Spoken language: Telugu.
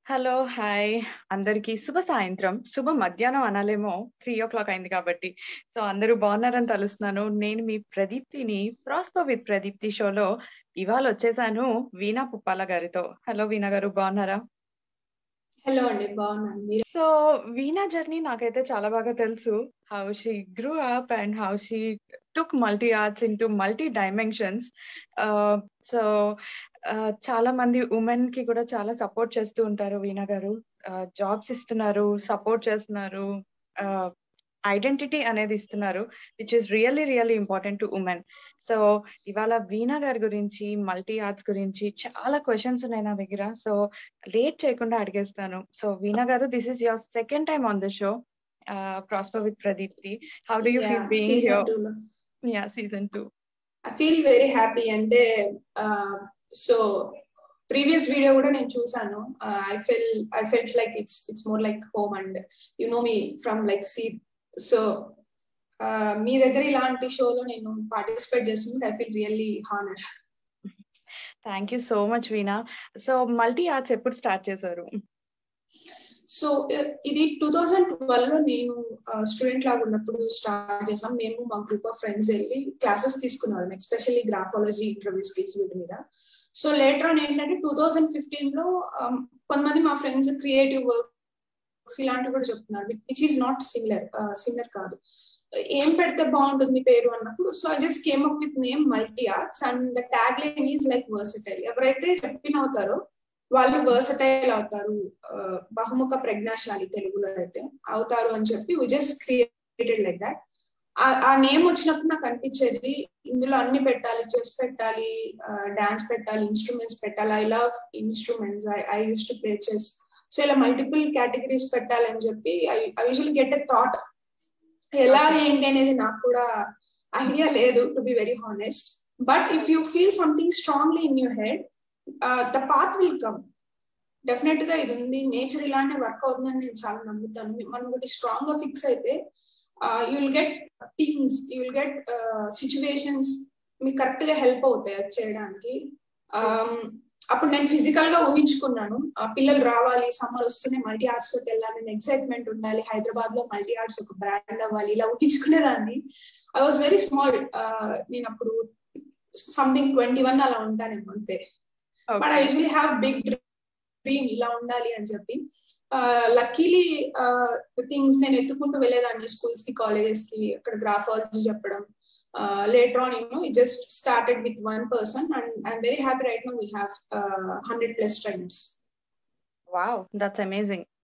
Hello, hi. అందరికీ శుభ సాయంత్రం. శుభ మధ్యాహ్నం అనాలేమో 3:00 అయింది కాబట్టి. సో, అందరూ బాగున్నారని తలుస్తున్నాను. నేను మీ ప్రదీప్తిని 'ప్రాస్పర్ విత్ ప్రదీప్తి' షోలో ఇవాళొచ్చేసాను వీణా పుప్పాల గారితో. హలో వీణా గారు బాగున్నారా? హలో అండి. బాగున్నాను. మీరు? సో, వీణా జర్నీ నాకైతే చాలా బాగా తెలుసు. How she grew up and how she took multi arts into multi dimensions. Ah, so, ah, చాలా మంది వుమెన్‌కి కూడా చాలా సపోర్ట్ చేస్తూ ఉంటారు వీణా గారు. ఆహ్, జాబ్స్ ఇస్తున్నారు, సపోర్ట్ చేస్తున్నారు. ఆహ్, ఐడెంటిటీ అనేది ఇస్తున్నారు. Which is really, really important to women. So, ఇవాళ వీణా గారి గురించి, మల్టీ ఆర్ట్స్ గురించి చాలా క్వెషన్స్ ఉన్నాయి నా దగ్గర. సో, లేట్ చేయకుండా అడిగేస్తాను. సో, వీణా గారు this is your second time on the show. Ah, 'prosper with Pradeepti.' How do you yeah! Feel being season here? 2లో. Yeah! Season 2. I feel very happy అంటే ఆహ్, సో ప్రీవియస్ వీడియో కూడా నేను చూసాను. Ah, I fell I felt like it's it's more like home and you know me from like seed. So, ah, మీ దగ్గర ఇలాంటి షోలో నేను పార్టిసిపేట్ చేసినందుకు I feel really honoured. Thank you so much Veena. So, multi arts ఎప్పుడు స్టార్ట్ చేశారు? సో, ఇ ఇది 2012లో నేను ఆహ్, స్టూడెంట్ లాగా ఉన్నప్పుడు స్టార్ట్ చేసాం. మేము మా గ్రూప్ ఆఫ్ ఫ్రెండ్స్ ఎళ్లి క్లాసెస్ తీసుకునేవాళ్ళం. ఎస్పెషల్లీ గ్రాఫాలజీ, ఇంటర్వ్యూ స్కిల్స్ వీటి మీద. సో, లేటర్ ఆన్ ఏంటంటే 2015లో ఆహ్, కొంతమంది మా ఫ్రెండ్స్ క్రియేటివ్ వర్క్స్ ఇలాంటివి కూడా చెప్తున్నారు. Which is not similar ah, similar కాదు. ఏం పెడితే బాగుంటుంది పేరు అన్నప్పుడు so, I just came up with name multi arts and the tag line is like versatile. ఎవరైతే చెప్పిన అవుతారో వాళ్ళు వర్సటైల్ అవుతారు. ఆహ్, బహుముఖ ప్రజ్ఞాశాలి తెలుగులో అయితే అవుతారు అని చెప్పి we just created like that. ఆ ఆ నేమ్ వచ్చినప్పుడు నాకు అనిపించేది ఇందులో అన్ని పెట్టాలి. చెస్ పెట్టాలి, ఆహ్, డాన్స్ పెట్టాలి, ఇన్‌స్ట్రుమెంట్స్ పెట్టాలి. I love instruments. I I used to play chess. So, ఇలా మల్టిపుల్ కేటగరీస్ పెట్టాలని చెప్పి I I usually get a thought. ఎలా ఓకే. ఏంటి అనేది నాకు కూడా ఐడియా లేదు to be very honest. But if you feel something strongly in your head ah, the path will come. డెఫినెట్‌గా ఇది ఉంది. నేచర్ ఇలానే వర్క్ అవుతుందని నేను చాలా నమ్ముతాను. మనం ఒకటి స్ట్రాంగ్‌గా ఫిక్స్ అయితే ah, you will get things, you will get ah, situations మీకు కరెక్ట్‌గా హెల్ప్ అవుతాయి అది చేయడానికి. ఆహ్, అప్పుడు నేను ఫిజికల్‌గా ఊహించుకున్నాను. ఆహ్, పిల్లలు రావాలి, సమ్మర్ వస్తూనే మల్టీ ఆర్ట్స్‌లోకి వెళ్ళాలని ఎక్సైట్‌మెంట్ ఉండాలి. హైదరాబాద్‌లో మల్టీ ఆర్ట్స్ ఒక బ్రాండ్ అవ్వాలి. ఇలా ఊహించుకునేదాన్ని. I was very small. Ah, నేనప్పుడు సంథింగ్ 21 అలా ఉంటానేమో అంతే. But I okay. Usually have big dream ఇలా ఉండాలి అని చెప్పి. ఆహ్, లక్కీలీ ఆహ్, థింగ్స్ నేను ఎత్తుకుంటూ వెళ్ళేదాన్ని స్కూల్స్‌కి, కాలేజెస్‌కి అక్కడ గ్రాఫాలజీ చెప్పడం. Ah, later on you know it just started with one person and I am very happy right now we have ah, 100 plus students. Wow! That's amazing.